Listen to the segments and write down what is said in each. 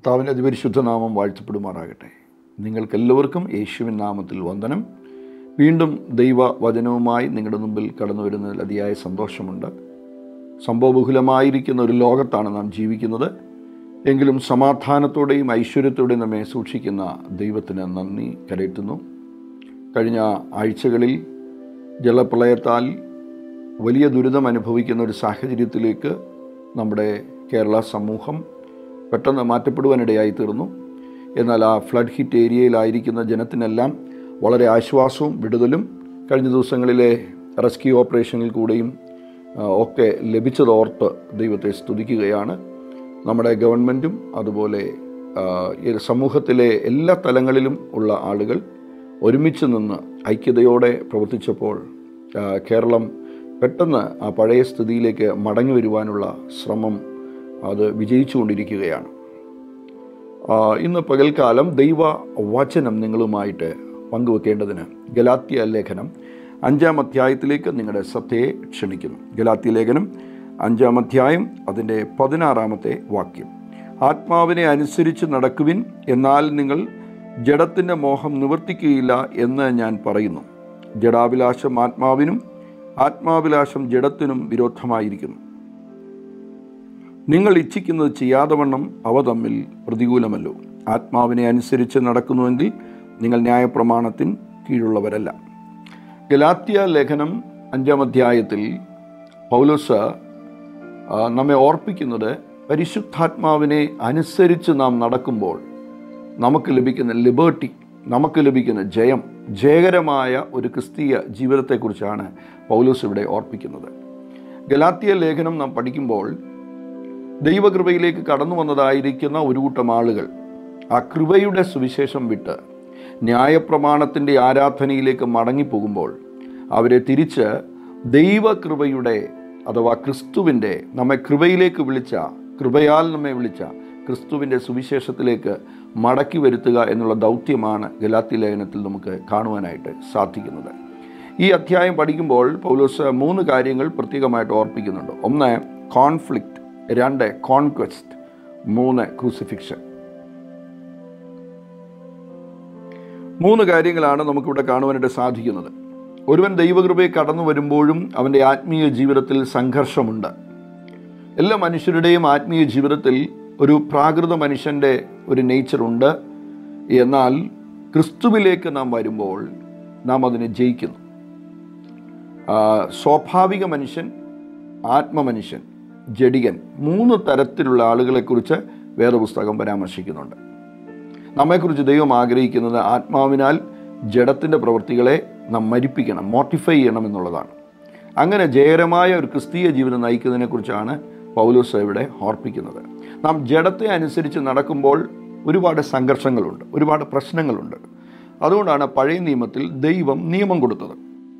കർത്താവിൻ്റെ അതിപരിശുദ്ധ നാമം വാഴ്ത്തപ്പെടുമാറാകട്ടെ നിങ്ങൾക്കെല്ലാവർക്കും യേശുവിൻ നാമത്തിൽ വന്ദനം വീണ്ടും ദൈവ വചനവുമായി നിങ്ങളുടെ മുമ്പിൽ കടന്നു വരുന്നതിൽ അതിയായ സന്തോഷമുണ്ട് സംഭവബഹുലമായിരിക്കുന്ന ഒരു ലോകത്താണ് നാം ജീവിക്കുന്നത് എങ്കിലും സമാധാനത്തോടെയും ഐശ്വര്യത്തോടെയും നമ്മെ സൂക്ഷിക്കുന്ന ദൈവത്തിന് നന്ദി കരയറ്റുന്നു കഴിഞ്ഞ ആഴ്ചകളിൽ ജലപ്രളയത്താൽ വലിയ ദുരിതം അനുഭവിക്കുന്ന ഒരു സാഹചര്യത്തിലേക്ക് നമ്മുടെ കേരള സമൂഹം പെട്ടെന്ന് മാറ്റപ്പെടുവാനിടയായി തീർന്നു എന്നാൽ ആ ഫ്ലഡ് ഹിറ്റ് ഏരിയയിലായിരിക്കുന്ന ജനത്തിനെല്ലാം വളരെ ആശ്വാസവും വിടുതലും കഴിഞ്ഞ ദിവസങ്ങളിലെ റെസ്ക്യൂ ഓപ്പറേഷനിൽ കൂടെയും ആ, ഒക്കെ ലഭിച്ചതോർത്ത് ദൈവത്തെ സ്തുതിക്കുകയാണ് നമ്മുടെ ഗവൺമെൻറ്റും അതുപോലെ ആ, ഈ സമൂഹത്തിലെ എല്ലാ തലങ്ങളിലും ഉള്ള ആളുകൾ ഒരുമിച്ച് നിന്ന് ഐക്യതയോടെ പ്രവർത്തിച്ചപ്പോൾ ആ, കേരളം പെട്ടെന്ന് ആ പഴയ സ്ഥിതിയിലേക്ക് മടങ്ങി വരുവാനുള്ള ശ്രമം അത് വിജയിച്ചുകൊണ്ടിരിക്കുകയാണ് ആ, ഇന്ന് പകൽക്കാലം ദൈവ വചനം നിങ്ങളുമായിട്ട് പങ്കുവെക്കേണ്ടതിന് ഗലാത്യ ലേഖനം അഞ്ചാം അധ്യായത്തിലേക്ക് നിങ്ങളുടെ ശ്രദ്ധയെ ക്ഷണിക്കുന്നു ഗലാത്യ ലേഖനം അഞ്ചാം അധ്യായം അതിൻ്റെ പതിനാറാമത്തെ വാക്യം ആത്മാവിനെ അനുസരിച്ച് നടക്കുവിൻ എന്നാൽ നിങ്ങൾ ജഡത്തിൻ്റെ മോഹം നിവർത്തിക്കുകയില്ല എന്ന് ഞാൻ പറയുന്നു ജഡാഭിലാഷം ആത്മാവിനും ആത്മാഭിലാഷം ജഡത്തിനും വിരോധമായിരിക്കുന്നു നിങ്ങൾ ഇച്ഛിക്കുന്നത് ചെയ്യാതെ വണ്ണം അവ തമ്മിൽ പ്രതികൂലമല്ലോ ആത്മാവിനെ അനുസരിച്ച് നടക്കുന്നുവെങ്കിൽ നിങ്ങൾ ന്യായപ്രമാണത്തിന് കീഴുള്ളവരല്ല ഗലാത്യ ലേഖനം അഞ്ചാം അധ്യായത്തിൽ പൗലോസ് ആ, നമ്മെ ഓർപ്പിക്കുന്നത് പരിശുദ്ധാത്മാവിനെ അനുസരിച്ച് നാം നടക്കുമ്പോൾ നമുക്ക് ലഭിക്കുന്ന ലിബേർട്ടി നമുക്ക് ലഭിക്കുന്ന ജയം ജയകരമായ ഒരു ക്രിസ്തീയ ജീവിതത്തെക്കുറിച്ചാണ് പൗലോസ് ഇവിടെ ഓർപ്പിക്കുന്നത് ഗലാത്തിയ ലേഖനം നാം പഠിക്കുമ്പോൾ ദൈവകൃപയിലേക്ക് കടന്നു വന്നതായിരിക്കുന്ന ഒരു കൂട്ടം ആളുകൾ ആ കൃപയുടെ സുവിശേഷം വിട്ട് ന്യായപ്രമാണത്തിൻ്റെ ആരാധനയിലേക്ക് മടങ്ങിപ്പോകുമ്പോൾ അവരെ തിരിച്ച് ദൈവകൃപയുടെ അഥവാ ക്രിസ്തുവിൻ്റെ നമ്മെ കൃപയിലേക്ക് വിളിച്ച കൃപയാൽ നമ്മെ വിളിച്ച ക്രിസ്തുവിൻ്റെ സുവിശേഷത്തിലേക്ക് മടക്കി വരുത്തുക എന്നുള്ള ദൗത്യമാണ് ഗലാത്തി ലേഖനത്തിൽ നമുക്ക് കാണുവാനായിട്ട് സാധിക്കുന്നത് ഈ അധ്യായം പഠിക്കുമ്പോൾ പൗലോസ് മൂന്ന് കാര്യങ്ങൾ പ്രത്യേകമായിട്ട് ഓർപ്പിക്കുന്നുണ്ട് ഒന്ന് കോൺഫ്ലിക്റ്റ് രണ്ട് കോൺക്വസ്റ്റ് മൂന്ന് ക്രൂസിഫിക്ഷൻ മൂന്ന് കാര്യങ്ങളാണ് നമുക്കിവിടെ കാണുവാനായിട്ട് സാധിക്കുന്നത് ഒരുവൻ ദൈവകൃപയെ കടന്നു വരുമ്പോഴും അവൻ്റെ ആത്മീയ ജീവിതത്തിൽ സംഘർഷമുണ്ട് എല്ലാ മനുഷ്യരുടെയും ആത്മീയ ജീവിതത്തിൽ ഒരു പ്രാകൃത മനുഷ്യൻ്റെ ഒരു നേച്ചറുണ്ട് എന്നാൽ ക്രിസ്തുവിലേക്ക് നാം വരുമ്പോൾ നാം അതിനെ ജയിക്കുന്നു ആ, സ്വാഭാവിക മനുഷ്യൻ ആത്മമനുഷ്യൻ ജഡികൻ മൂന്ന് തരത്തിലുള്ള ആളുകളെക്കുറിച്ച് വേദപുസ്തകം പരാമർശിക്കുന്നുണ്ട് നമ്മെക്കുറിച്ച് ദൈവം ആഗ്രഹിക്കുന്നത് ആത്മാവിനാൽ ജഡത്തിൻ്റെ പ്രവൃത്തികളെ നാം മരിപ്പിക്കണം മോട്ടിഫൈ ചെയ്യണം എന്നുള്ളതാണ് അങ്ങനെ ജയകരമായ ഒരു ക്രിസ്തീയ ജീവിതം നയിക്കുന്നതിനെക്കുറിച്ചാണ് പൗലോസ് ഇവിടെ ഓർപ്പിക്കുന്നത് നാം ജഡത്തെ അനുസരിച്ച് നടക്കുമ്പോൾ ഒരുപാട് സംഘർഷങ്ങളുണ്ട് ഒരുപാട് പ്രശ്നങ്ങളുണ്ട് അതുകൊണ്ടാണ് പഴയ നിയമത്തിൽ ദൈവം നിയമം കൊടുത്തത്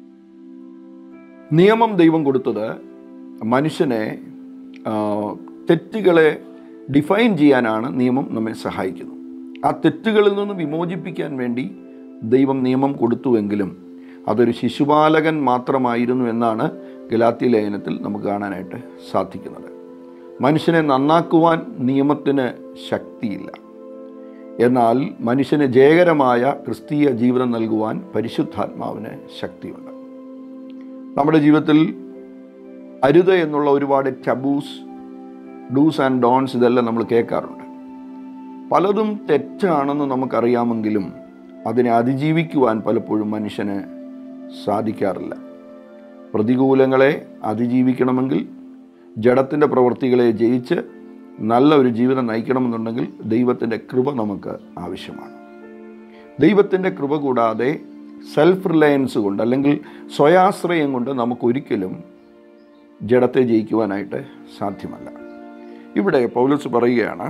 നിയമം ദൈവം കൊടുത്തത് മനുഷ്യനെ ആ, തെറ്റുകളെ ഡിഫൈൻ ചെയ്യാനാണ് നിയമം നമ്മെ സഹായിക്കുന്നത് ആ തെറ്റുകളിൽ നിന്ന് വിമോചിപ്പിക്കാൻ വേണ്ടി ദൈവം നിയമം കൊടുത്തുവെങ്കിലും അതൊരു ശിശുപാലകൻ മാത്രമായിരുന്നു എന്നാണ് ഗലാത്തി ലേഖനത്തിൽ നമുക്ക് കാണാനായിട്ട് സാധിക്കുന്നത് മനുഷ്യനെ നന്നാക്കുവാൻ നിയമത്തിന് ശക്തിയില്ല എന്നാൽ മനുഷ്യന് ജയകരമായ ക്രിസ്തീയ ജീവിതം നൽകുവാൻ പരിശുദ്ധാത്മാവിന് ശക്തിയുണ്ട് നമ്മുടെ ജീവിതത്തിൽ അരുത് എന്നുള്ള ഒരുപാട് ടബൂസ് ഡൂസ് ആൻഡ് ഡോൺസ് ഇതെല്ലാം നമ്മൾ കേൾക്കാറുണ്ട് പലതും തെറ്റാണെന്ന് നമുക്കറിയാമെങ്കിലും അതിനെ അതിജീവിക്കുവാൻ പലപ്പോഴും മനുഷ്യന് സാധിക്കാറില്ല പ്രതികൂലങ്ങളെ അതിജീവിക്കണമെങ്കിൽ ജഡത്തിൻ്റെ പ്രവൃത്തികളെ ജയിച്ച് നല്ല ഒരു ജീവിതം നയിക്കണമെന്നുണ്ടെങ്കിൽ ദൈവത്തിൻ്റെ കൃപ നമുക്ക് ആവശ്യമാണ് ദൈവത്തിൻ്റെ കൃപ കൂടാതെ സെൽഫ് റിലയൻസ് കൊണ്ട് അല്ലെങ്കിൽ സ്വയാശ്രയം കൊണ്ട് നമുക്കൊരിക്കലും ജഡത്തെ ജയിക്കുവാനായിട്ട് സാധ്യമല്ല ഇവിടെ പൗലസ് പറയുകയാണ്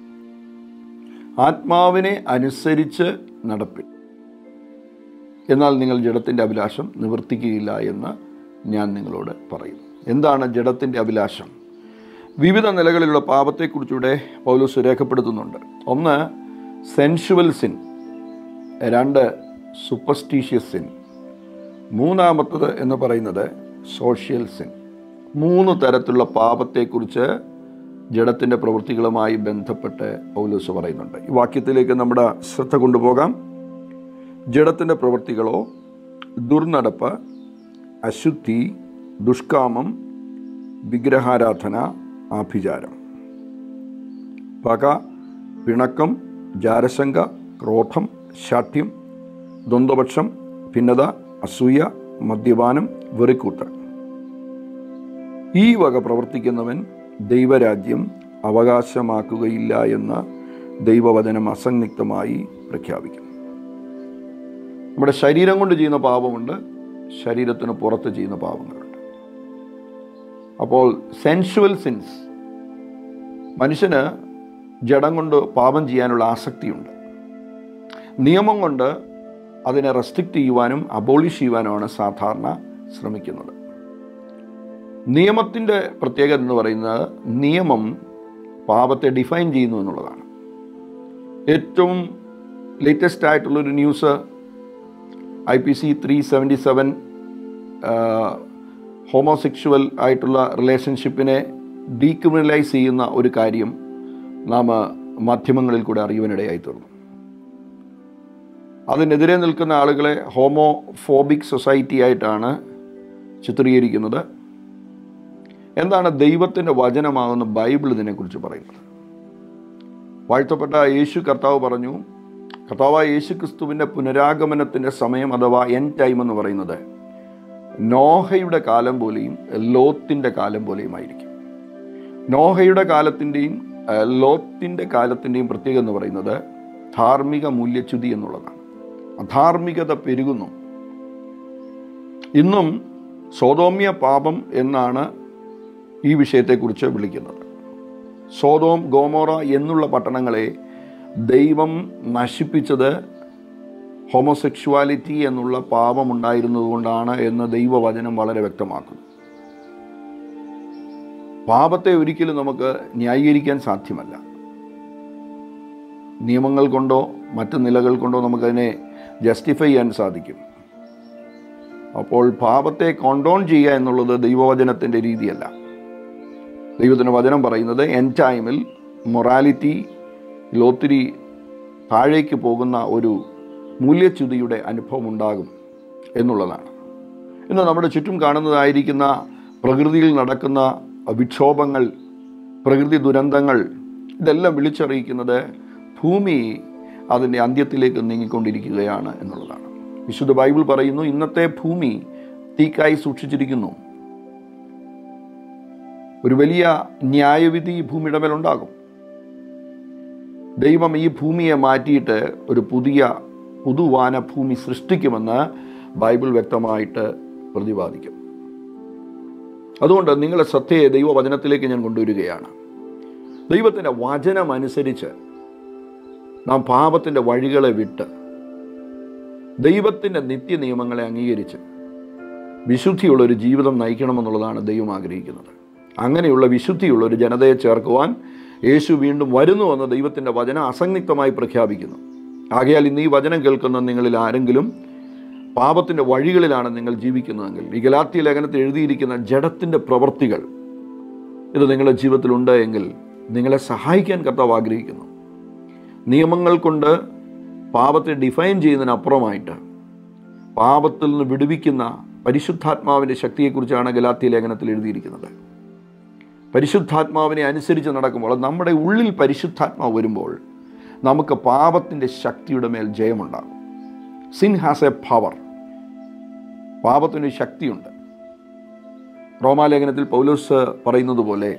ആത്മാവിനെ അനുസരിച്ച് നടപ്പിൻ എന്നാൽ നിങ്ങൾ ജഡത്തിൻ്റെ അഭിലാഷം നിവർത്തിക്കുകയില്ല എന്ന് ഞാൻ നിങ്ങളോട് പറയുന്നു എന്താണ് ജഡത്തിൻ്റെ അഭിലാഷം വിവിധ നിലകളിലുള്ള പാപത്തെക്കുറിച്ചൂടെ പൗലോസ് രേഖപ്പെടുത്തുന്നുണ്ട് ഒന്ന് സെൻഷുവൽ സിൻ രണ്ട് സൂപ്പർസ്റ്റീഷ്യസ് സിൻ മൂന്നാമത്തത് എന്ന് പറയുന്നത് സോഷ്യൽ സിൻ മൂന്ന് തരത്തിലുള്ള പാപത്തെക്കുറിച്ച് ജഡത്തിൻ്റെ പ്രവൃത്തികളുമായി ബന്ധപ്പെട്ട് പൗലോസ് പറയുന്നുണ്ട് ഈ വാക്യത്തിലേക്ക് നമ്മുടെ ശ്രദ്ധ കൊണ്ടുപോകാം ജഡത്തിൻ്റെ പ്രവൃത്തികളോ ദുർനടപ്പ് അശുദ്ധി ദുഷ്കാമം വിഗ്രഹാരാധന ആഭിചാരം പക പിണക്കം ജാരശങ്ക ക്രോധം ശാഠ്യം ദ്വന്ദ്വപക്ഷം ഭിന്നത അസൂയ മദ്യപാനം വെറിക്കൂട്ട് ഈ വക പ്രവർത്തിക്കുന്നവൻ ദൈവരാജ്യം അവകാശമാക്കുകയില്ല എന്ന് ദൈവവചനം അസന്നിഗ്ധമായി പ്രഖ്യാപിക്കും നമ്മുടെ ശരീരം കൊണ്ട് ചെയ്യുന്ന പാപമുണ്ട് ശരീരത്തിന് പുറത്ത് ചെയ്യുന്ന പാപങ്ങളുണ്ട് അപ്പോൾ സെൻഷ്വൽ സിൻസ് മനുഷ്യന് ജഡം കൊണ്ട് പാപം ചെയ്യാനുള്ള ആസക്തിയുണ്ട് നിയമം കൊണ്ട് അതിനെ റെസ്ട്രിക്റ്റ് ചെയ്യുവാനും അബോളിഷ് ചെയ്യുവാനുമാണ് സാധാരണ ശ്രമിക്കുന്നത് നിയമത്തിൻ്റെ പ്രത്യേകത എന്ന് പറയുന്നത് നിയമം പാപത്തെ ഡിഫൈൻ ചെയ്യുന്നു എന്നുള്ളതാണ് ഏറ്റവും ലേറ്റസ്റ്റ് ആയിട്ടുള്ളൊരു news I P C three seventy seven homosexual ആയിട്ടുള്ള റിലേഷൻഷിപ്പിനെ ഡീക്രിമിനലൈസ് ചെയ്യുന്ന ഒരു കാര്യം നാം മാധ്യമങ്ങളിൽ കൂടെ അറിയുവാനിടയായി തീർന്നു അതിനെതിരെ നിൽക്കുന്ന ആളുകളെ ഹോമോഫോബിക് സൊസൈറ്റി ആയിട്ടാണ് ചിത്രീകരിക്കുന്നത് എന്താണ് ദൈവത്തിൻ്റെ വചനമാകുന്ന ബൈബിൾ ഇതിനെക്കുറിച്ച് പറയുന്നത് വാഴ്ത്തപ്പെട്ട യേശു കർത്താവ് പറഞ്ഞു കർത്താവായ യേശു ക്രിസ്തുവിൻ്റെ പുനരാഗമനത്തിൻ്റെ സമയം അഥവാ എൻ ടൈം എന്ന് പറയുന്നത് നോഹയുടെ കാലം പോലെയും ലോത്തിൻ്റെ കാലം പോലെയുമായിരിക്കും നോഹയുടെ കാലത്തിൻ്റെയും ലോത്തിൻ്റെ കാലത്തിൻ്റെയും പ്രത്യേകത എന്ന് പറയുന്നത് ധാർമ്മിക മൂല്യച്യുതി എന്നുള്ളതാണ് അധാർമികത പെരുകുന്നു ഇന്നും സോതോമ്യ പാപം എന്നാണ് ഈ വിഷയത്തെക്കുറിച്ച് വിളിക്കുന്നത് സോതോം ഗോമോറ എന്നുള്ള പട്ടണങ്ങളെ ദൈവം നശിപ്പിച്ചത് ഹോമോസെക്ഷുവാലിറ്റി എന്നുള്ള പാപമുണ്ടായിരുന്നതുകൊണ്ടാണ് എന്ന് ദൈവവചനം വളരെ വ്യക്തമാക്കുന്നു പാപത്തെ ഒരിക്കലും നമുക്ക് ന്യായീകരിക്കാൻ സാധ്യമല്ല നിയമങ്ങൾ കൊണ്ടോ മറ്റ് നിലകൾ കൊണ്ടോ നമുക്കതിനെ ജസ്റ്റിഫൈ ചെയ്യാൻ സാധിക്കും അപ്പോൾ പാപത്തെ കോണ്ടോൺ ചെയ്യുക എന്നുള്ളത് ദൈവവചനത്തിൻ്റെ രീതിയല്ല ദൈവത്തിൻ്റെ വചനം പറയുന്നത് എൻ ടൈമിൽ മൊറാലിറ്റി ഒത്തിരി താഴേക്ക് പോകുന്ന ഒരു മൂല്യച്യുതിയുടെ അനുഭവം ഉണ്ടാകും എന്നുള്ളതാണ് ഇന്ന് നമ്മുടെ ചുറ്റും കാണുന്നതായിരിക്കുന്ന പ്രകൃതിയിൽ നടക്കുന്ന വിക്ഷോഭങ്ങൾ പ്രകൃതി ദുരന്തങ്ങൾ ഇതെല്ലാം വിളിച്ചറിയിക്കുന്നത് ഭൂമി അതിൻ്റെ അന്ത്യത്തിലേക്ക് നീങ്ങിക്കൊണ്ടിരിക്കുകയാണ് എന്നുള്ളതാണ് വിശുദ്ധ ബൈബിൾ പറയുന്നു ഇന്നത്തെ ഭൂമി തീക്കായി സൂക്ഷിച്ചിരിക്കുന്നു ഒരു വലിയ ന്യായവിധി ഭൂമിയുടെ മേലുണ്ടാകും ദൈവം ഈ ഭൂമിയെ മാറ്റിയിട്ട് ഒരു പുതിയ പുതുവാന ഭൂമി സൃഷ്ടിക്കുമെന്ന് ബൈബിൾ വ്യക്തമായിട്ട് പ്രതിപാദിക്കും അതുകൊണ്ട് നിങ്ങളെ ശ്രദ്ധയെ ദൈവവചനത്തിലേക്ക് ഞാൻ കൊണ്ടുവരികയാണ് ദൈവത്തിൻ്റെ വചനമനുസരിച്ച് നാം പാപത്തിൻ്റെ വഴികളെ വിട്ട് ദൈവത്തിൻ്റെ നിത്യനിയമങ്ങളെ അംഗീകരിച്ച് വിശുദ്ധിയുള്ള ഒരു ജീവിതം നയിക്കണമെന്നുള്ളതാണ് ദൈവം ആഗ്രഹിക്കുന്നത് അങ്ങനെയുള്ള വിശുദ്ധിയുള്ള ഒരു ജനതയെ ചേർക്കുവാൻ യേശു വീണ്ടും വരുന്നുവെന്ന് ദൈവത്തിൻ്റെ വചനം അസന്നിഗ്ധമായി പ്രഖ്യാപിക്കുന്നു ആകയാൽ ഇന്ന് ഈ വചനം കേൾക്കുന്ന നിങ്ങളിൽ ആരെങ്കിലും പാപത്തിൻ്റെ വഴികളിലാണ് നിങ്ങൾ ജീവിക്കുന്നതെങ്കിൽ ഈ ഗലാത്തിയ ലേഖനത്തിൽ എഴുതിയിരിക്കുന്ന ജഡത്തിൻ്റെ പ്രവൃത്തികൾ ഇത് നിങ്ങളുടെ ജീവിതത്തിലുണ്ട് എങ്കിൽ നിങ്ങളെ സഹായിക്കാൻ കർത്താവ് ആഗ്രഹിക്കുന്നു നിയമങ്ങൾ കൊണ്ട് പാപത്തെ ഡിഫൈൻ ചെയ്യുന്നതിനപ്പുറമായിട്ട് പാപത്തിൽ നിന്ന് വിടുവിക്കുന്ന പരിശുദ്ധാത്മാവിൻ്റെ ശക്തിയെക്കുറിച്ചാണ് ഗലാത്തിയ ലേഖനത്തിൽ എഴുതിയിരിക്കുന്നത് പരിശുദ്ധാത്മാവിനെ അനുസരിച്ച് നടക്കുമ്പോൾ നമ്മുടെ ഉള്ളിൽ പരിശുദ്ധാത്മാവ് വരുമ്പോൾ നമുക്ക് പാപത്തിൻ്റെ ശക്തിയുടെ മേൽ ജയമുണ്ടാകും സിൻ ഹാസ് എ പവർ പാപത്തിന് ശക്തിയുണ്ട് റോമാലേഖനത്തിൽ പൗലോസ് പറയുന്നത് പോലെ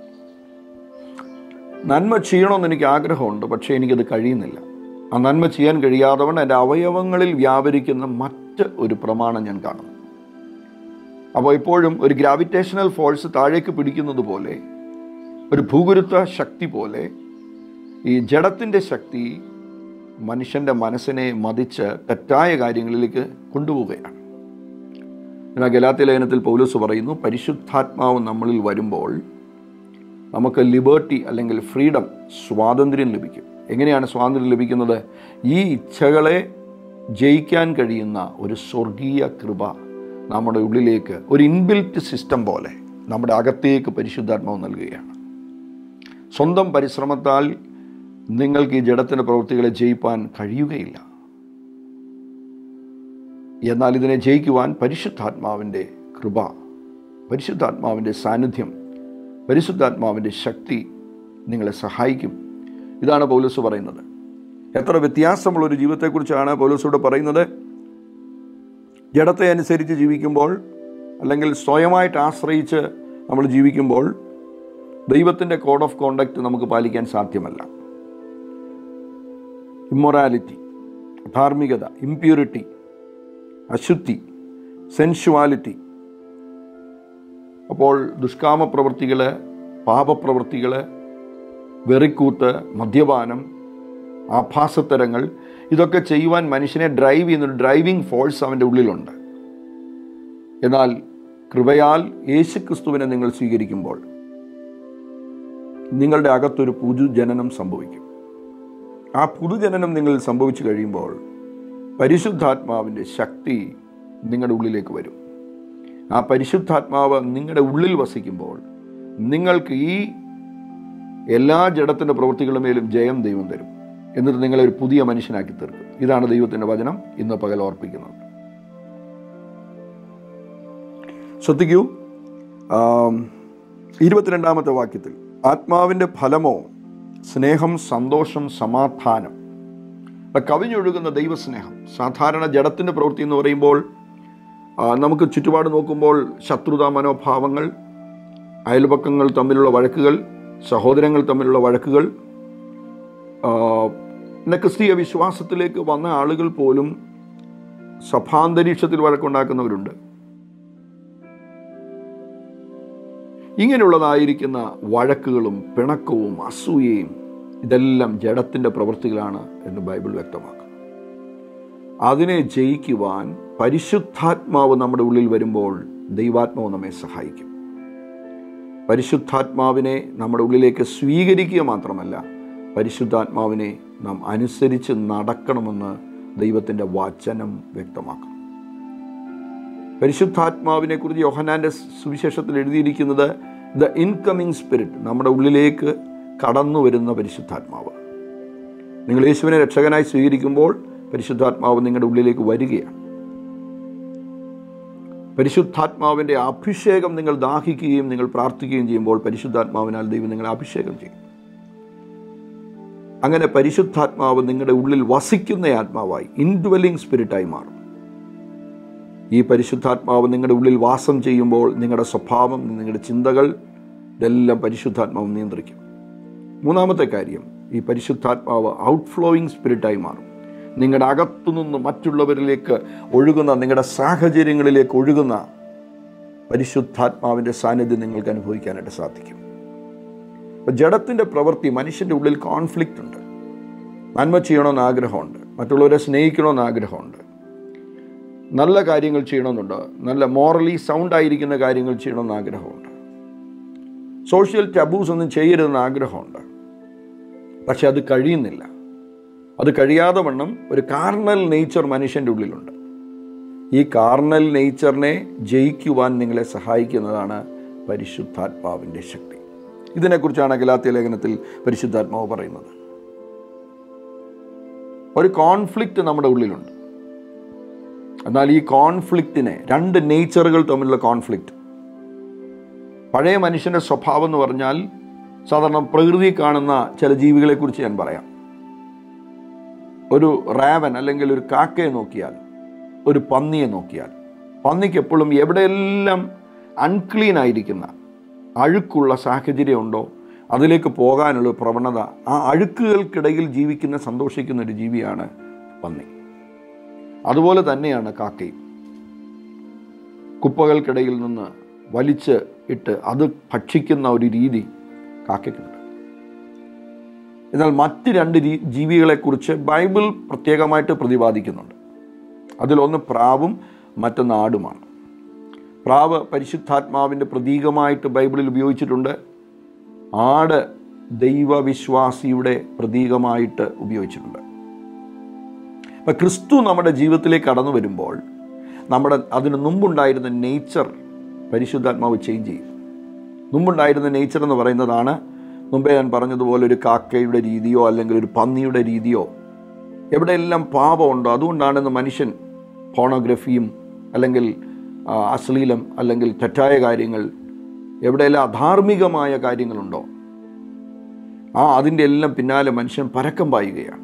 നന്മ ചെയ്യണമെന്ന് എനിക്ക് ആഗ്രഹമുണ്ട് പക്ഷേ എനിക്കത് കഴിയുന്നില്ല ആ നന്മ ചെയ്യാൻ കഴിയാത്തവൺ എൻ്റെ അവയവങ്ങളിൽ വ്യാപരിക്കുന്ന മറ്റ് ഒരു പ്രമാണം ഞാൻ കാണുന്നു അപ്പോൾ ഇപ്പോഴും ഒരു ഗ്രാവിറ്റേഷണൽ ഫോഴ്സ് താഴേക്ക് പിടിക്കുന്നത് പോലെ ഒരു ഭൂഗുരുത്വ ശക്തി പോലെ ഈ ജഡത്തിൻ്റെ ശക്തി മനുഷ്യൻ്റെ മനസ്സിനെ മതിച്ച് തെറ്റായ കാര്യങ്ങളിലേക്ക് കൊണ്ടുപോവുകയാണ് എന്നാൽ ഗലാത്തി ലേഖനത്തിൽ പൗലോസ് പറയുന്നു പരിശുദ്ധാത്മാവ് നമ്മളിൽ വരുമ്പോൾ നമുക്ക് ലിബേർട്ടി അല്ലെങ്കിൽ ഫ്രീഡം സ്വാതന്ത്ര്യം ലഭിക്കും എങ്ങനെയാണ് സ്വാതന്ത്ര്യം ലഭിക്കുന്നത് ഈ ഇച്ഛകളെ ജയിക്കാൻ കഴിയുന്ന ഒരു സ്വർഗീയ കൃപ നമ്മുടെ ഉള്ളിലേക്ക് ഒരു ഇൻബിൽറ്റ് സിസ്റ്റം പോലെ നമ്മുടെ അകത്തേക്ക് പരിശുദ്ധാത്മാവ് നൽകുകയാണ് സ്വന്തം പരിശ്രമത്താൽ നിങ്ങൾക്ക് ഈ ജഡത്തിൻ്റെ പ്രവൃത്തികളെ ജയിപ്പാൻ കഴിയുകയില്ല എന്നാൽ ഇതിനെ ജയിക്കുവാൻ പരിശുദ്ധാത്മാവിൻ്റെ കൃപ പരിശുദ്ധാത്മാവിൻ്റെ സാന്നിധ്യം പരിശുദ്ധാത്മാവിൻ്റെ ശക്തി നിങ്ങളെ സഹായിക്കും ഇതാണ് പൗലോസ് പറയുന്നത് എത്ര വ്യത്യാസമുള്ള ഒരു ജീവിതത്തെക്കുറിച്ചാണ് പൗലോസോട് പറയുന്നത് ജഡത്തെ അനുസരിച്ച് ജീവിക്കുമ്പോൾ അല്ലെങ്കിൽ സ്വയമായിട്ട് ആശ്രയിച്ച് നമ്മൾ ജീവിക്കുമ്പോൾ ദൈവത്തിൻ്റെ കോഡ് ഓഫ് കോണ്ടക്റ്റ് നമുക്ക് പാലിക്കാൻ സാധ്യമല്ല ഇമ്മൊറാലിറ്റി ധാർമ്മികത ഇമ്പ്യൂരിറ്റി അശുദ്ധി സെൻഷ്വാലിറ്റി അപ്പോൾ ദുഷ്കാമ പ്രവൃത്തികൾ പാപപ്രവൃത്തികൾ വെറിക്കൂത്ത് മദ്യപാനം ആഭാസത്തരങ്ങൾ ഇതൊക്കെ ചെയ്യുവാൻ മനുഷ്യനെ ഡ്രൈവ് ചെയ്യുന്ന ഡ്രൈവിംഗ് ഫോഴ്സ് അവൻ്റെ ഉള്ളിലുണ്ട് എന്നാൽ കൃപയാൽ യേശുക്രിസ്തുവിനെ നിങ്ങൾ സ്വീകരിക്കുമ്പോൾ നിങ്ങളുടെ അകത്തൊരു പുതുജനനം സംഭവിക്കും ആ പുതുജനനം നിങ്ങൾ സംഭവിച്ചു കഴിയുമ്പോൾ പരിശുദ്ധാത്മാവിൻ്റെ ശക്തി നിങ്ങളുടെ ഉള്ളിലേക്ക് വരും ആ പരിശുദ്ധാത്മാവ് നിങ്ങളുടെ ഉള്ളിൽ വസിക്കുമ്പോൾ നിങ്ങൾക്ക് ഈ എല്ലാ ജഡത്തിൻ്റെ പ്രവൃത്തികളുമേലും ജയം ദൈവം തരും എന്നിട്ട് നിങ്ങളെ ഒരു പുതിയ മനുഷ്യനാക്കി തീർക്കും ഇതാണ് ദൈവത്തിൻ്റെ വചനം ഇന്ന് പകൽ ഓർപ്പിക്കുന്നത് ശ്രദ്ധിക്കൂ ആം, ഇരുപത്തിരണ്ടാമത്തെ വാക്യത്തിൽ ആത്മാവിൻ്റെ ഫലമോ സ്നേഹം സന്തോഷം സമാധാനം ആ കവിഞ്ഞൊഴുകുന്ന ദൈവസ്നേഹം സാധാരണ ജഡത്തിൻ്റെ പ്രവൃത്തി എന്ന് പറയുമ്പോൾ ആ, നമുക്ക് ചുറ്റുപാട് നോക്കുമ്പോൾ ശത്രുതാ മനോഭാവങ്ങൾ അയൽപക്കങ്ങൾ തമ്മിലുള്ള വഴക്കുകൾ സഹോദരങ്ങൾ തമ്മിലുള്ള വഴക്കുകൾ ആ, പിന്നെ ക്രിസ്തീയ വിശ്വാസത്തിലേക്ക് വന്ന ആളുകൾ പോലും സഭാന്തരീക്ഷത്തിൽ വഴക്കുണ്ടാക്കുന്നവരുണ്ട് ഇങ്ങനെയുള്ളതായിരിക്കുന്ന വഴക്കുകളും പിണക്കവും അസൂയയും ഇതെല്ലാം ജഡത്തിൻ്റെ പ്രവൃത്തികളാണ് എന്ന് ബൈബിൾ വ്യക്തമാക്കുന്നു അതിനെ ജയിക്കുവാൻ പരിശുദ്ധാത്മാവ് നമ്മുടെ ഉള്ളിൽ വരുമ്പോൾ ദൈവാത്മാവ് നമ്മെ സഹായിക്കും പരിശുദ്ധാത്മാവിനെ നമ്മുടെ ഉള്ളിലേക്ക് സ്വീകരിക്കുക മാത്രമല്ല പരിശുദ്ധാത്മാവിനെ നാം അനുസരിച്ച് നടക്കണമെന്ന് ദൈവത്തിൻ്റെ വചനം വ്യക്തമാക്കുന്നു പരിശുദ്ധാത്മാവിനെ കുറിച്ച് യോഹനാന്റെ സുവിശേഷത്തിൽ എഴുതിയിരിക്കുന്നത് ദ ഇൻകമിങ് സ്പിരിറ്റ് നമ്മുടെ ഉള്ളിലേക്ക് കടന്നു വരുന്ന പരിശുദ്ധാത്മാവ് നിങ്ങൾ യേശുവിനെ രക്ഷകനായി സ്വീകരിക്കുമ്പോൾ പരിശുദ്ധാത്മാവ് നിങ്ങളുടെ ഉള്ളിലേക്ക് വരികയാണ് പരിശുദ്ധാത്മാവിൻ്റെ അഭിഷേകം നിങ്ങൾ ദാഹിക്കുകയും നിങ്ങൾ പ്രാർത്ഥിക്കുകയും ചെയ്യുമ്പോൾ പരിശുദ്ധാത്മാവിനാൽ ദൈവം നിങ്ങളെ അഭിഷേകം ചെയ്യും അങ്ങനെ പരിശുദ്ധാത്മാവ് നിങ്ങളുടെ ഉള്ളിൽ വസിക്കുന്ന ആത്മാവായി ഇൻഡ്വെല്ലിംഗ് സ്പിരിറ്റായി മാറും ഈ പരിശുദ്ധാത്മാവ് നിങ്ങളുടെ ഉള്ളിൽ വാസം ചെയ്യുമ്പോൾ നിങ്ങളുടെ സ്വഭാവം നിങ്ങളുടെ ചിന്തകൾ ഇതെല്ലാം പരിശുദ്ധാത്മാവ് നിയന്ത്രിക്കും മൂന്നാമത്തെ കാര്യം ഈ പരിശുദ്ധാത്മാവ് ഔട്ട്ഫ്ലോയിങ് സ്പിരിറ്റായി മാറും നിങ്ങളുടെ അകത്തുനിന്ന് മറ്റുള്ളവരിലേക്ക് ഒഴുകുന്ന നിങ്ങളുടെ സാഹചര്യങ്ങളിലേക്ക് ഒഴുകുന്ന പരിശുദ്ധാത്മാവിൻ്റെ സാന്നിധ്യം നിങ്ങൾക്ക് അനുഭവിക്കാനായിട്ട് സാധിക്കും അപ്പോൾ ജഡത്തിൻ്റെ പ്രവൃത്തി മനുഷ്യൻ്റെ ഉള്ളിൽ കോൺഫ്ലിക്റ്റ് ഉണ്ട് നന്മ ചെയ്യണമെന്ന് ആഗ്രഹമുണ്ട് മറ്റുള്ളവരെ സ്നേഹിക്കണമെന്ന് ആഗ്രഹമുണ്ട് നല്ല കാര്യങ്ങൾ ചെയ്യണമെന്നുണ്ട് നല്ല മോറലി സൗണ്ട് ആയിരിക്കുന്ന കാര്യങ്ങൾ ചെയ്യണമെന്ന് ആഗ്രഹമുണ്ട് സോഷ്യൽ ടബൂസ് ഒന്നും ചെയ്യരുതെന്ന് ആഗ്രഹമുണ്ട് പക്ഷെ അത് കഴിയുന്നില്ല അത് കഴിയാതെ വണ്ണം ഒരു കാർണൽ നേച്ചർ മനുഷ്യൻ്റെ ഉള്ളിലുണ്ട് ഈ കാർണൽ നേച്ചറിനെ ജയിക്കുവാൻ നിങ്ങളെ സഹായിക്കുന്നതാണ് പരിശുദ്ധാത്മാവിൻ്റെ ശക്തി ഇതിനെക്കുറിച്ചാണ് ഗലാത്യ ലേഖനത്തിൽ പരിശുദ്ധാത്മാവ് പറയുന്നത് ഒരു കോൺഫ്ലിക്റ്റ് നമ്മുടെ ഉള്ളിലുണ്ട് എന്നാൽ ഈ കോൺഫ്ലിക്റ്റിനെ രണ്ട് നേച്ചറുകൾ തമ്മിലുള്ള കോൺഫ്ലിക്റ്റ് പഴയ മനുഷ്യൻ്റെ സ്വഭാവം എന്ന് പറഞ്ഞാൽ സാധാരണ പ്രകൃതി കാണുന്ന ചില ജീവികളെക്കുറിച്ച് ഞാൻ പറയാം ഒരു റാവൻ അല്ലെങ്കിൽ ഒരു കാക്കയെ നോക്കിയാൽ ഒരു പന്നിയെ നോക്കിയാൽ പന്നിക്ക് എപ്പോഴും എവിടെയെല്ലാം അൺക്ലീൻ ആയിരിക്കുന്ന അഴുക്കുള്ള സാഹചര്യമുണ്ടോ അതിലേക്ക് പോകാനുള്ള പ്രവണത ആ അഴുക്കുകൾക്കിടയിൽ ജീവിക്കുന്ന സന്തോഷിക്കുന്ന ഒരു ജീവിയാണ് പന്നി അതുപോലെ തന്നെയാണ് കാക്കയും കുപ്പകൾക്കിടയിൽ നിന്ന് വലിച്ച് ഇട്ട് അത് ഭക്ഷിക്കുന്ന ഒരു രീതി കാക്കയ്ക്കുണ്ട് എന്നാൽ മറ്റ് രണ്ട് രീ ജീവികളെക്കുറിച്ച് ബൈബിൾ പ്രത്യേകമായിട്ട് പ്രതിപാദിക്കുന്നുണ്ട് അതിലൊന്ന് പ്രാവും മറ്റൊന്ന് ആടുമാണ് പ്രാവ് പരിശുദ്ധാത്മാവിൻ്റെ പ്രതീകമായിട്ട് ബൈബിളിൽ ഉപയോഗിച്ചിട്ടുണ്ട് ആട് ദൈവവിശ്വാസിയുടെ പ്രതീകമായിട്ട് ഉപയോഗിച്ചിട്ടുണ്ട് അപ്പം ക്രിസ്തു നമ്മുടെ ജീവിതത്തിലേക്ക് കടന്നു വരുമ്പോൾ നമ്മുടെ അതിന് മുമ്പുണ്ടായിരുന്ന നേച്ചർ പരിശുദ്ധാത്മാവ് ചേഞ്ച് ചെയ്യും മുമ്പുണ്ടായിരുന്ന നേച്ചർ എന്ന് പറയുന്നതാണ് മുമ്പേ ഞാൻ പറഞ്ഞതുപോലെ ഒരു കാക്കയുടെ രീതിയോ അല്ലെങ്കിൽ ഒരു പന്നിയുടെ രീതിയോ എവിടെയെല്ലാം പാപമുണ്ടോ അതുകൊണ്ടാണ് ഇന്ന് മനുഷ്യൻ ഫോണോഗ്രഫിയും അല്ലെങ്കിൽ ആ, അശ്ലീലം അല്ലെങ്കിൽ തെറ്റായ കാര്യങ്ങൾ എവിടെയെല്ലാം അധാർമികമായ കാര്യങ്ങളുണ്ടോ ആ അതിൻ്റെ എല്ലാം പിന്നാലെ മനുഷ്യൻ പരക്കം പായുകയാണ്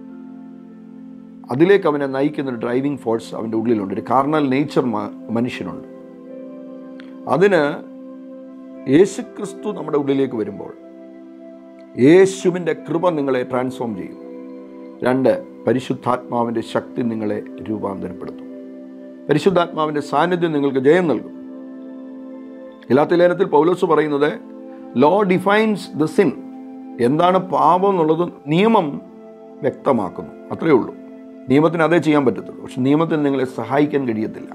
അതിലേക്ക് അവനെ നയിക്കുന്ന ഒരു ഡ്രൈവിംഗ് ഫോഴ്സ് അവൻ്റെ ഉള്ളിലുണ്ട് ഒരു കാർണൽ നേച്ചർ മനുഷ്യനുണ്ട് അതിന് യേശുക്രിസ്തു നമ്മുടെ ഉള്ളിലേക്ക് വരുമ്പോൾ യേശുവിൻ്റെ കൃപ നിങ്ങളെ ട്രാൻസ്ഫോം ചെയ്യും രണ്ട് പരിശുദ്ധാത്മാവിൻ്റെ ശക്തി നിങ്ങളെ രൂപാന്തരപ്പെടുത്തും പരിശുദ്ധാത്മാവിൻ്റെ സാന്നിധ്യം നിങ്ങൾക്ക് ജയം നൽകും ഇല്ലാത്ത ലേഖനത്തിൽ പൗലോസ് പറയുന്നത് ലോ ഡിഫൈൻസ് ദ സിൻ എന്താണ് പാപം എന്നുള്ളത് നിയമം വ്യക്തമാക്കുന്നു അത്രയേ ഉള്ളൂ നിയമത്തിന് അതേ ചെയ്യാൻ പറ്റത്തുള്ളൂ പക്ഷെ നിയമത്തിന് നിങ്ങളെ സഹായിക്കാൻ കഴിയത്തില്ല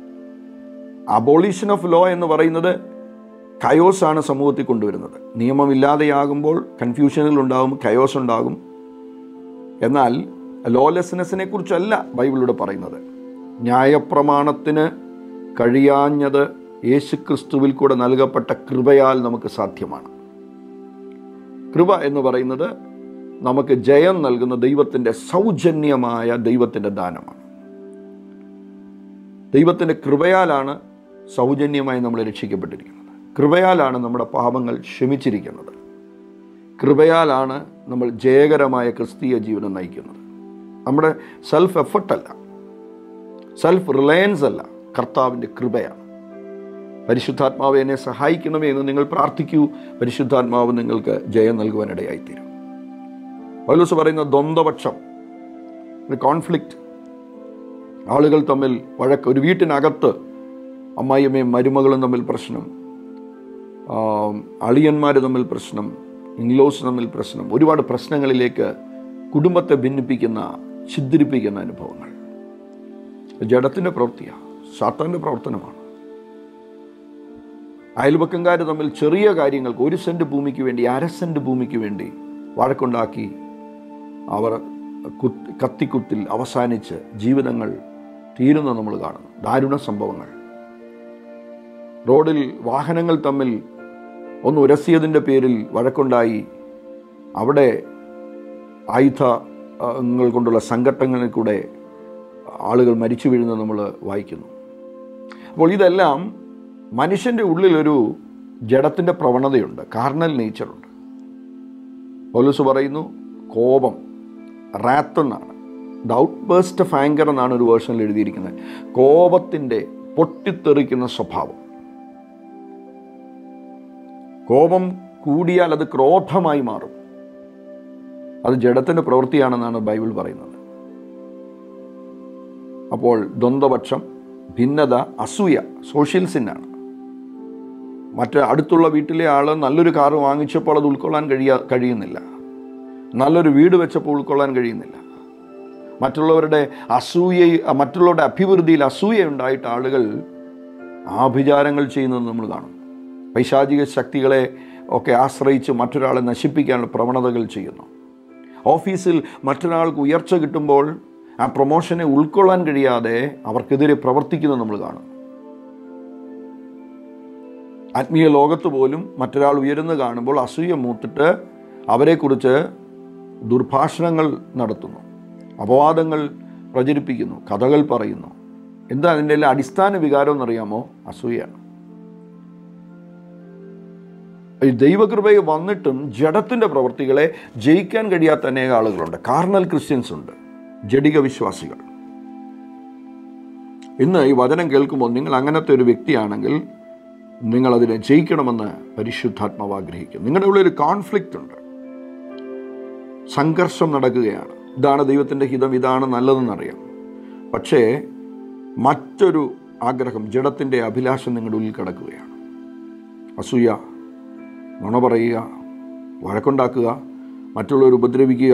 അബോളിഷൻ ഓഫ് ലോ എന്ന് പറയുന്നത് കയോസ് ആണ് സമൂഹത്തിൽ കൊണ്ടുവരുന്നത് നിയമമില്ലാതെയാകുമ്പോൾ കൺഫ്യൂഷനുകൾ ഉണ്ടാകും കയോസ് ഉണ്ടാകും എന്നാൽ ലോലെസ്നെസ്സിനെ കുറിച്ചല്ല ബൈബിളിലൂടെ പറയുന്നത് ന്യായപ്രമാണത്തിന് കഴിയാഞ്ഞത് യേശുക്രിസ്തുവിൽ കൂടെ നൽകപ്പെട്ട കൃപയാൽ നമുക്ക് സാധ്യമാണ് കൃപ എന്ന് പറയുന്നത് നമുക്ക് ജയം നൽകുന്ന ദൈവത്തിൻ്റെ സൗജന്യമായ ദൈവത്തിൻ്റെ ദാനമാണ് ദൈവത്തിൻ്റെ കൃപയാലാണ് സൗജന്യമായി നമ്മൾ രക്ഷിക്കപ്പെട്ടിരിക്കുന്നത് കൃപയാലാണ് നമ്മുടെ പാപങ്ങൾ ക്ഷമിച്ചിരിക്കുന്നത് കൃപയാലാണ് നമ്മൾ ജയകരമായ ക്രിസ്തീയ ജീവിതം നയിക്കുന്നത് നമ്മുടെ സെൽഫ് എഫർട്ടല്ല സെൽഫ് റിലയൻസ് അല്ല കർത്താവിൻ്റെ കൃപയാണ് പരിശുദ്ധാത്മാവ് എന്നെ സഹായിക്കണമേ എന്ന് നിങ്ങൾ പ്രാർത്ഥിക്കൂ പരിശുദ്ധാത്മാവ് നിങ്ങൾക്ക് ജയം നൽകുവാനിടയായിത്തീരും പൗലോസ് പറയുന്ന ദ്വന്ദ്വപക്ഷം ഒരു കോൺഫ്ലിക്റ്റ് ആളുകൾ തമ്മിൽ വഴക്ക് ഒരു വീട്ടിനകത്ത് അമ്മായിയമ്മയും മരുമകളും തമ്മിൽ പ്രശ്നം അളിയന്മാർ തമ്മിൽ പ്രശ്നം ഇൻലോസ് തമ്മിൽ പ്രശ്നം ഒരുപാട് പ്രശ്നങ്ങളിലേക്ക് കുടുംബത്തെ ഭിന്നിപ്പിക്കുന്ന ഛിദ്രിപ്പിക്കുന്ന അനുഭവങ്ങൾ ജഡത്തിൻ്റെ പ്രവൃത്തിയാണ് സാത്താൻ്റെ പ്രവർത്തനമാണ് അയൽപക്കംകാർ തമ്മിൽ ചെറിയ കാര്യങ്ങൾക്ക് ഒരു സെൻറ്റ് ഭൂമിക്ക് വേണ്ടി അര സെൻറ്റ് ഭൂമിക്ക് വേണ്ടി വഴക്കുണ്ടാക്കി അവർ കുത്തി കത്തിക്കുത്തിൽ അവസാനിച്ച് ജീവിതങ്ങൾ തീരുന്ന നമ്മൾ കാണുന്നു ദാരുണ സംഭവങ്ങൾ റോഡിൽ വാഹനങ്ങൾ തമ്മിൽ ഒന്ന് ഉരസിയതിൻ്റെ പേരിൽ വഴക്കുണ്ടായി അവിടെ ആയുധങ്ങൾ കൊണ്ടുള്ള സംഘട്ടങ്ങളിൽ കൂടെ ആളുകൾ മരിച്ചു വീഴുന്നത് നമ്മൾ വായിക്കുന്നു അപ്പോൾ ഇതെല്ലാം മനുഷ്യൻ്റെ ഉള്ളിലൊരു ജഡത്തിൻ്റെ പ്രവണതയുണ്ട് കാർണൽ നേച്ചറുണ്ട് പോലീസ് പറയുന്നു കോപം റാത്ത് എന്നാണ് the outburst of anger എന്നാണ് ഒരു വേർഷനിൽ എഴുതിയിരിക്കുന്നത് കോപത്തിൻ്റെ പൊട്ടിത്തെറിക്കുന്ന സ്വഭാവം കോപം കൂടിയാൽ അത് ക്രോധമായി മാറും അത് ജഡത്തിൻ്റെ പ്രവൃത്തിയാണെന്നാണ് ബൈബിൾ പറയുന്നത് അപ്പോൾ ദ്വന്ദ്വപക്ഷം ഭിന്നത അസൂയ സോഷ്യൽ സിന്നാണ് മറ്റ് അടുത്തുള്ള വീട്ടിലെ ആൾ നല്ലൊരു കാറ് വാങ്ങിച്ചപ്പോൾ അത് ഉൾക്കൊള്ളാൻ കഴിയാ കഴിയുന്നില്ല നല്ലൊരു വീട് വെച്ചപ്പോൾ ഉൾക്കൊള്ളാൻ കഴിയുന്നില്ല മറ്റുള്ളവരുടെ അസൂയ മറ്റുള്ളവരുടെ അഭിവൃദ്ധിയിൽ അസൂയ ഉണ്ടായിട്ട് ആളുകൾ ആഭിചാരങ്ങൾ ചെയ്യുന്നത് നമ്മൾ കാണും പൈശാചിക ശക്തികളെ ഒക്കെ ആശ്രയിച്ച് മറ്റൊരാളെ നശിപ്പിക്കാനുള്ള പ്രവണതകൾ ചെയ്യുന്നു ഓഫീസിൽ മറ്റൊരാൾക്ക് ഉയർച്ച കിട്ടുമ്പോൾ ആ പ്രൊമോഷനെ ഉൾക്കൊള്ളാൻ കഴിയാതെ അവർക്കെതിരെ പ്രവർത്തിക്കുന്നത് നമ്മൾ കാണും ആത്മീയ ലോകത്ത് പോലും മറ്റൊരാൾ ഉയരുന്ന കാണുമ്പോൾ അസൂയ മൂത്തിട്ട് അവരെക്കുറിച്ച് ദുർഭാഷണങ്ങൾ നടത്തുന്നു അപവാദങ്ങൾ പ്രചരിപ്പിക്കുന്നു കഥകൾ പറയുന്നു എന്താ അതിൻ്റെ എല്ലാം അടിസ്ഥാന വികാരം എന്നറിയാമോ അസൂയാണ് ഈ ദൈവകൃപയെ വന്നിട്ടും ജഡത്തിൻ്റെ പ്രവൃത്തികളെ ജയിക്കാൻ കഴിയാത്ത അനേക ആളുകളുണ്ട് കാർണൽ ക്രിസ്ത്യൻസ് ഉണ്ട് ജഡിക വിശ്വാസികൾ ഇന്ന് ഈ വചനം കേൾക്കുമ്പോൾ നിങ്ങൾ അങ്ങനത്തെ ഒരു വ്യക്തിയാണെങ്കിൽ നിങ്ങൾ അതിനെ ജയിക്കണമെന്ന് പരിശുദ്ധാത്മാവ് ആഗ്രഹിക്കും നിങ്ങളുടെ ഉള്ളിൽ ഒരു കോൺഫ്ലിക്റ്റ് ഉണ്ട് സംഘർഷം നടക്കുകയാണ് ഇതാണ് ദൈവത്തിൻ്റെ ഹിതം ഇതാണ് നല്ലതെന്നറിയാം പക്ഷേ മറ്റൊരു ആഗ്രഹം ജഡത്തിൻ്റെ അഭിലാഷം നിങ്ങളുടെ ഉള്ളിൽ കിടക്കുകയാണ് അസൂയ നുണ പറയുക വഴക്കുണ്ടാക്കുക മറ്റുള്ളവർ ഉപദ്രവിക്കുക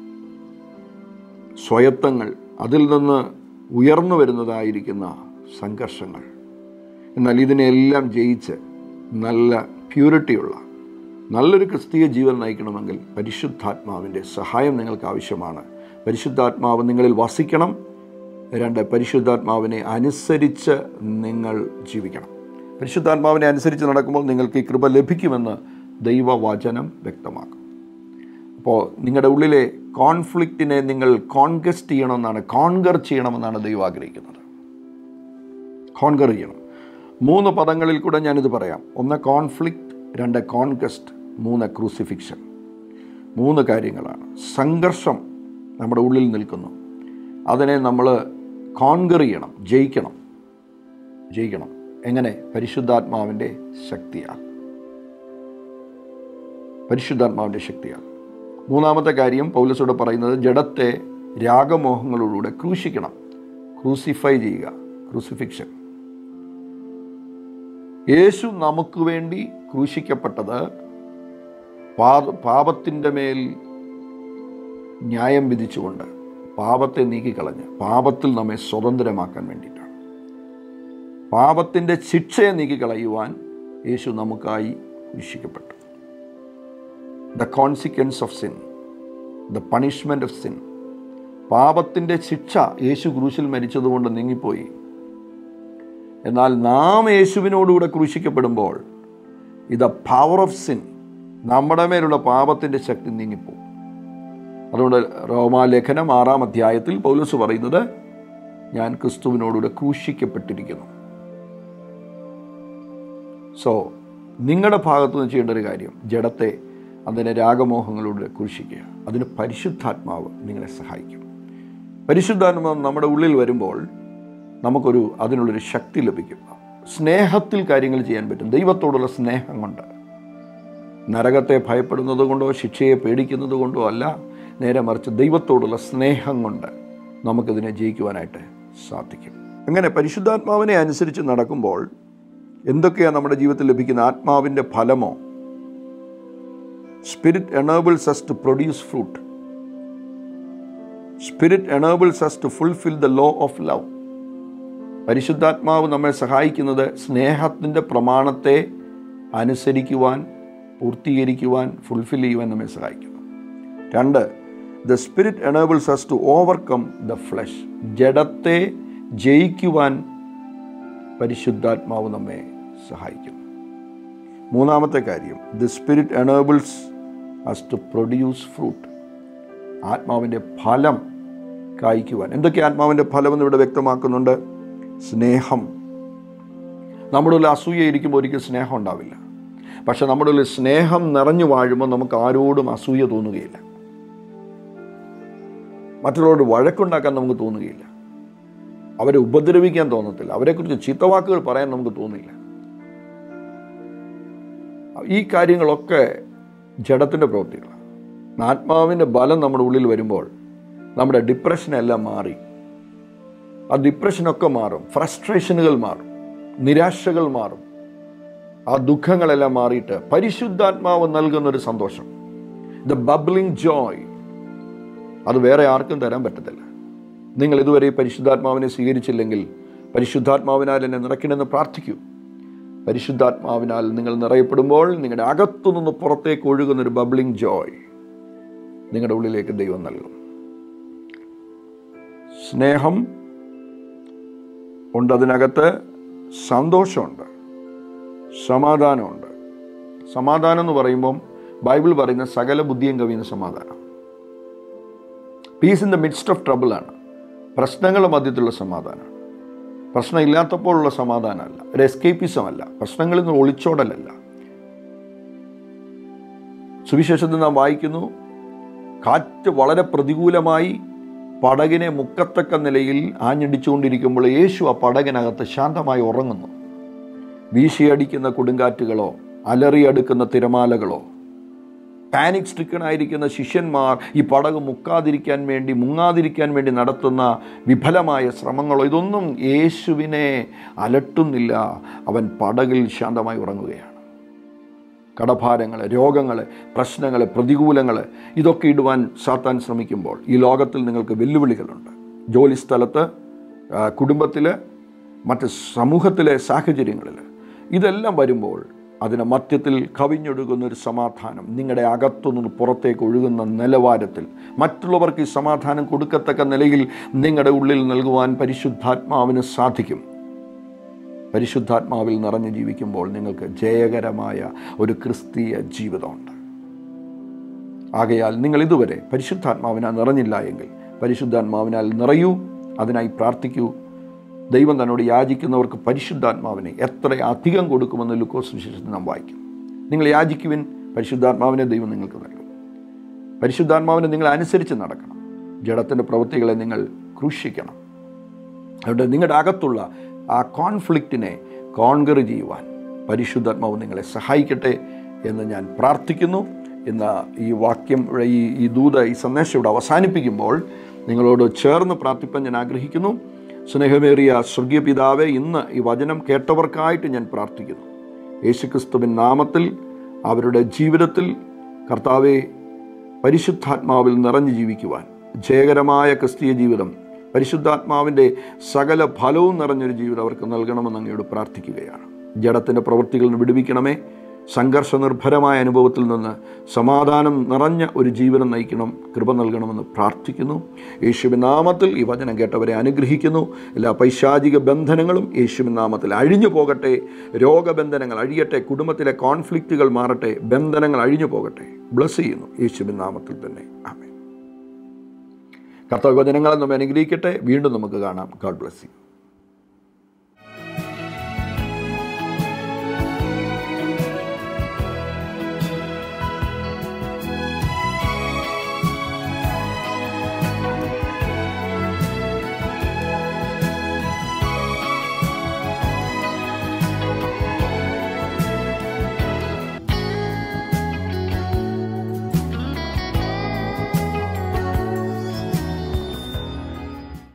സ്വയത്തങ്ങൾ അതിൽ നിന്ന് ഉയർന്നു വരുന്നതായിരിക്കുന്ന സംഘർഷങ്ങൾ എന്നാൽ ഇതിനെല്ലാം ജയിച്ച് നല്ല പ്യൂരിറ്റിയുള്ള നല്ലൊരു ക്രിസ്തീയ ജീവൻ നയിക്കണമെങ്കിൽ പരിശുദ്ധാത്മാവിൻ്റെ സഹായം നിങ്ങൾക്ക് ആവശ്യമാണ് പരിശുദ്ധാത്മാവ് നിങ്ങളിൽ വസിക്കണം രണ്ട് പരിശുദ്ധാത്മാവിനെ അനുസരിച്ച് നിങ്ങൾ ജീവിക്കണം പരിശുദ്ധാത്മാവിനെ അനുസരിച്ച് നടക്കുമ്പോൾ നിങ്ങൾക്ക് ഈ കൃപ ലഭിക്കുമെന്ന് ദൈവവചനം വ്യക്തമാക്കും അപ്പോൾ നിങ്ങളുടെ ഉള്ളിലെ കോൺഫ്ലിക്റ്റിനെ നിങ്ങൾ കോൺഗസ്റ്റ് ചെയ്യണമെന്നാണ് കോൺഗർ ചെയ്യണമെന്നാണ് ദൈവം ആഗ്രഹിക്കുന്നത് കോൺഗർ ചെയ്യണം മൂന്ന് പദങ്ങളിൽ കൂടെ ഞാനിത് പറയാം ഒന്ന് കോൺഫ്ലിക്റ്റ് രണ്ട് കോൺഗസ്റ്റ് മൂന്ന് ക്രൂസിഫിക്ഷൻ മൂന്ന് കാര്യങ്ങളാണ് സംഘർഷം നമ്മുടെ ഉള്ളിൽ നിൽക്കുന്നു അതിനെ നമ്മൾ കോൺഗർ ചെയ്യണം ജയിക്കണം ജയിക്കണം എങ്ങനെ പരിശുദ്ധാത്മാവിൻ്റെ ശക്തിയാൽ പരിശുദ്ധാത്മാവിൻ്റെ ശക്തിയാൽ മൂന്നാമത്തെ കാര്യം പൗലസോട് പറയുന്നത് ജഡത്തെ രാഗമോഹങ്ങളിലൂടെ ക്രൂശിക്കണം ക്രൂസിഫൈ ചെയ്യുക ക്രൂസിഫിക്ഷൻ യേശു നമുക്ക് വേണ്ടി ക്രൂശിക്കപ്പെട്ടത് പാ പാപത്തിൻ്റെ മേൽ ന്യായം വിധിച്ചുകൊണ്ട് പാപത്തെ നീക്കിക്കളഞ്ഞ് പാപത്തിൽ നമ്മെ സ്വതന്ത്രമാക്കാൻ വേണ്ടിയിട്ടാണ് പാപത്തിൻ്റെ ശിക്ഷയെ നീക്കിക്കളയുവാൻ യേശു നമുക്കായി ക്രൂശിക്കപ്പെട്ടു the consequence of sin the punishment of sin പാപത്തിൻ്റെ ശിക്ഷ യേശു ക്രൂശിൽ മരിച്ചതുകൊണ്ട് നീങ്ങിപ്പോയി എന്നാൽ നാം യേശുവിനോടുകൂടെ ക്രൂശിക്കപ്പെടുമ്പോൾ ഇത് പവർ ഓഫ് സിൻ നമ്മുടെ മേലുള്ള പാപത്തിൻ്റെ ശക്തി നീങ്ങിപ്പോകും അതുകൊണ്ട് റോമാലേഖനം ആറാം അധ്യായത്തിൽ പൗലൂസ് പറയുന്നത് ഞാൻ ക്രിസ്തുവിനോടുകൂടെ ക്രൂശിക്കപ്പെട്ടിരിക്കുന്നു സോ നിങ്ങളുടെ ഭാഗത്തു നിന്ന് ചെയ്യേണ്ട ഒരു കാര്യം ജഡത്തെ അതിൻ്റെ രാഗമോഹങ്ങളിലൂടെ ക്രൂശിക്കുക അതിന് പരിശുദ്ധാത്മാവ് നിങ്ങളെ സഹായിക്കും പരിശുദ്ധാത്മാവ് നമ്മുടെ ഉള്ളിൽ വരുമ്പോൾ നമുക്കൊരു അതിനുള്ളൊരു ശക്തി ലഭിക്കും സ്നേഹത്തിൽ കാര്യങ്ങൾ ചെയ്യാൻ പറ്റും ദൈവത്തോടുള്ള സ്നേഹം കൊണ്ട് നരകത്തെ ഭയപ്പെടുന്നത് കൊണ്ടോ ശിക്ഷയെ പേടിക്കുന്നത് കൊണ്ടോ അല്ല നേരെ മറിച്ച് ദൈവത്തോടുള്ള സ്നേഹം കൊണ്ട് നമുക്കിതിനെ ജയിക്കുവാനായിട്ട് സാധിക്കും അങ്ങനെ പരിശുദ്ധാത്മാവിനെ അനുസരിച്ച് നടക്കുമ്പോൾ എന്തൊക്കെയാണ് നമ്മുടെ ജീവിതത്തിൽ ലഭിക്കുന്ന ആത്മാവിൻ്റെ ഫലമോ spirit enables us to produce fruit spirit enables us to fulfil the law of love പരിശുദ്ധാത്മാവ് നമ്മെ സഹായിക്കുന്നത് സ്നേഹത്തിൻ്റെ പ്രമാണത്തെ അനുസരിക്കുവാൻ പൂർത്തീകരിക്കുവാൻ ഫുൾഫിൽ ചെയ്യുവാൻ നമ്മെ സഹായിക്കുന്നു രണ്ട് the spirit enables us to overcome the flesh ജഡത്തെ ജയിക്കുവാൻ പരിശുദ്ധാത്മാവ് നമ്മെ സഹായിക്കുന്നു മൂന്നാമത്തെ കാര്യം the spirit enables us to produce fruit ആത്മാവിൻ്റെ ഫലം കായ്ക്കുവാൻ എന്തൊക്കെ ആത്മാവിൻ്റെ ഫലം എന്ന് ഇവിടെ വ്യക്തമാക്കുന്നുണ്ട് സ്നേഹം നമ്മുടെ ഉള്ളിൽ അസൂയ ഇരിക്കുമ്പോൾ ഒരിക്കലും സ്നേഹം ഉണ്ടാവില്ല പക്ഷെ നമ്മുടെ ഉള്ളിൽ സ്നേഹം നിറഞ്ഞു വാഴുമ്പോൾ നമുക്ക് ആരോടും അസൂയ തോന്നുകയില്ല മറ്റുള്ളവരോട് വഴക്കുണ്ടാക്കാൻ നമുക്ക് തോന്നുകയില്ല അവരെ ഉപദ്രവിക്കാൻ തോന്നത്തില്ല അവരെക്കുറിച്ച് ചീത്തവാക്കുകൾ പറയാൻ നമുക്ക് തോന്നില്ല ഈ കാര്യങ്ങളൊക്കെ ജഡത്തിൻ്റെ പ്രവൃത്തികളാണ് ആത്മാവിൻ്റെ ബലം നമ്മുടെ ഉള്ളിൽ വരുമ്പോൾ നമ്മുടെ ഡിപ്രഷനെല്ലാം മാറി ആ ഡിപ്രഷനൊക്കെ മാറും ഫ്രസ്ട്രേഷനുകൾ മാറും നിരാശകൾ മാറും ആ ദുഃഖങ്ങളെല്ലാം മാറിയിട്ട് പരിശുദ്ധാത്മാവ് നൽകുന്ന ഒരു സന്തോഷം ദ ബബ്ലിംഗ് ജോയ് അത് വേറെ ആർക്കും തരാൻ പറ്റത്തില്ല നിങ്ങൾ ഇതുവരെ ഈ പരിശുദ്ധാത്മാവിനെ സ്വീകരിച്ചില്ലെങ്കിൽ പരിശുദ്ധാത്മാവിനാൽ എന്നെ നിറയ്ക്കണമെന്ന് പ്രാർത്ഥിക്കൂ പരിശുദ്ധാത്മാവിനാൽ നിങ്ങൾ നിറയപ്പെടുമ്പോൾ നിങ്ങളുടെ അകത്തുനിന്ന് പുറത്തേക്ക് ഒഴുകുന്ന ഒരു ബബ്ലിംഗ് ജോയ് നിങ്ങളുടെ ഉള്ളിലേക്ക് ദൈവം നൽകും സ്നേഹം ഉണ്ട് അതിനകത്ത് സന്തോഷമുണ്ട് സമാധാനമുണ്ട് സമാധാനം എന്ന് പറയുമ്പം ബൈബിൾ പറയുന്ന സകല ബുദ്ധിയും കവിയുന്ന സമാധാനം peace in the midst of trouble ആണ് പ്രശ്നങ്ങളുടെ മധ്യത്തിലുള്ള സമാധാനമാണ് പ്രശ്നം ഇല്ലാത്തപ്പോഴുള്ള സമാധാനമല്ല ഒരു എസ്കേപ്പിസം അല്ല പ്രശ്നങ്ങളിൽ നിന്ന് ഒളിച്ചോടലല്ല സുവിശേഷത്തിൽ നാം വായിക്കുന്നു കാറ്റ് വളരെ പ്രതികൂലമായി പടകിനെ മുക്കത്തക്ക നിലയിൽ ആഞ്ഞടിച്ചുകൊണ്ടിരിക്കുമ്പോൾ യേശു ആ പടകിനകത്ത് ശാന്തമായി ഉറങ്ങുന്നു വീശിയടിക്കുന്ന കൊടുങ്കാറ്റുകളോ അലറിയടുക്കുന്ന തിരമാലകളോ പാനിക് സ്ട്രിക്കൺ ആയിരിക്കുന്ന ശിഷ്യന്മാർ ഈ പടക് മുക്കാതിരിക്കാൻ വേണ്ടി മുങ്ങാതിരിക്കാൻ വേണ്ടി നടത്തുന്ന വിഫലമായ ശ്രമങ്ങളോ ഇതൊന്നും യേശുവിനെ അലട്ടുന്നില്ല അവൻ പടകിൽ ശാന്തമായി ഉറങ്ങുകയാണ് കടഭാരങ്ങൾ രോഗങ്ങൾ പ്രശ്നങ്ങൾ പ്രതികൂലങ്ങൾ ഇതൊക്കെ ഇടുവാൻ സാത്താൻ ശ്രമിക്കുമ്പോൾ ഈ ലോകത്തിൽ നിങ്ങൾക്ക് വെല്ലുവിളികളുണ്ട് ജോലിസ്ഥലത്ത് കുടുംബത്തിൽ മറ്റ് സമൂഹത്തിലെ സാഹചര്യങ്ങളിൽ ഇതെല്ലാം വരുമ്പോൾ അതിന് മധ്യത്തിൽ കവിഞ്ഞൊഴുകുന്ന ഒരു സമാധാനം നിങ്ങളുടെ അകത്തുനിന്ന് പുറത്തേക്ക് ഒഴുകുന്ന നിലവാരത്തിൽ മറ്റുള്ളവർക്ക് ഈ സമാധാനം കൊടുക്കത്തക്ക നിലയിൽ നിങ്ങളുടെ ഉള്ളിൽ നൽകുവാൻ പരിശുദ്ധാത്മാവിന് സാധിക്കും പരിശുദ്ധാത്മാവിൽ നിറഞ്ഞു ജീവിക്കുമ്പോൾ നിങ്ങൾക്ക് ജയകരമായ ഒരു ക്രിസ്തീയ ജീവിതമുണ്ട് ആകയാൽ നിങ്ങൾ ഇതുവരെ പരിശുദ്ധാത്മാവിനാൽ നിറഞ്ഞില്ല എങ്കിൽ പരിശുദ്ധാത്മാവിനാൽ നിറയൂ അതിനായി പ്രാർത്ഥിക്കൂ ദൈവം തന്നോട് യാചിക്കുന്നവർക്ക് പരിശുദ്ധാത്മാവിനെ എത്ര അധികം കൊടുക്കുമെന്ന് ലുക്കോസ് വിശേഷത്തിൽ നാം വായിക്കും നിങ്ങൾ യാചിക്കുവിൻ പരിശുദ്ധാത്മാവിനെ ദൈവം നിങ്ങൾക്ക് നൽകും പരിശുദ്ധാത്മാവിനെ നിങ്ങൾ അനുസരിച്ച് നടക്കണം ജഡത്തിൻ്റെ പ്രവൃത്തികളെ നിങ്ങൾ ക്രൂശിക്കണം അതുകൊണ്ട് നിങ്ങളുടെ അകത്തുള്ള ആ കോൺഫ്ലിക്റ്റിനെ കോൺകർ ചെയ്യുവാൻ പരിശുദ്ധാത്മാവ് നിങ്ങളെ സഹായിക്കട്ടെ എന്ന് ഞാൻ പ്രാർത്ഥിക്കുന്നു ഇന്ന് ഈ വാക്യം ഇവിടെ ഈ ഈ ദൂത ഈ സന്ദേശം ഇവിടെ അവസാനിപ്പിക്കുമ്പോൾ നിങ്ങളോട് ചേർന്ന് പ്രാർത്ഥിപ്പാൻ ഞാൻ ആഗ്രഹിക്കുന്നു സ്നേഹമേറിയ സ്വർഗീയ പിതാവെ ഇന്ന് ഈ വചനം കേട്ടവർക്കായിട്ട് ഞാൻ പ്രാർത്ഥിക്കുന്നു യേശുക്രിസ്തുവിൻ നാമത്തിൽ അവരുടെ ജീവിതത്തിൽ കർത്താവെ പരിശുദ്ധാത്മാവിൽ നിറഞ്ഞു ജീവിക്കുവാൻ ജയകരമായ ക്രിസ്തീയ ജീവിതം പരിശുദ്ധാത്മാവിൻ്റെ സകല ഫലവും നിറഞ്ഞൊരു ജീവിതം അവർക്ക് നൽകണമെന്ന് അങ്ങയോട് പ്രാർത്ഥിക്കുകയാണ് ജഡത്തിൻ്റെ പ്രവൃത്തികളിൽ നിന്ന് വിടുവിക്കണമേ സംഘർഷനിർഭരമായ അനുഭവത്തിൽ നിന്ന് സമാധാനം നിറഞ്ഞ ഒരു ജീവിതം നയിക്കണം കൃപ നൽകണമെന്ന് പ്രാർത്ഥിക്കുന്നു യേശുവിൻ നാമത്തിൽ ഈ വചനം കേട്ടവരെ അനുഗ്രഹിക്കുന്നു എല്ലാ പൈശാചിക ബന്ധനങ്ങളും യേശുവിൻ നാമത്തിൽ അഴിഞ്ഞു പോകട്ടെ രോഗബന്ധനങ്ങൾ അഴിയട്ടെ കുടുംബത്തിലെ കോൺഫ്ലിക്റ്റുകൾ മാറട്ടെ ബന്ധനങ്ങൾ അഴിഞ്ഞു പോകട്ടെ ബ്ലസ് ചെയ്യുന്നു യേശുവിൻ നാമത്തിൽ തന്നെ ആമേ കർത്തവ്യ വചനങ്ങളെ നമ്മെ അനുഗ്രഹിക്കട്ടെ വീണ്ടും നമുക്ക് കാണാം ഗോഡ് ബ്ലസ് യു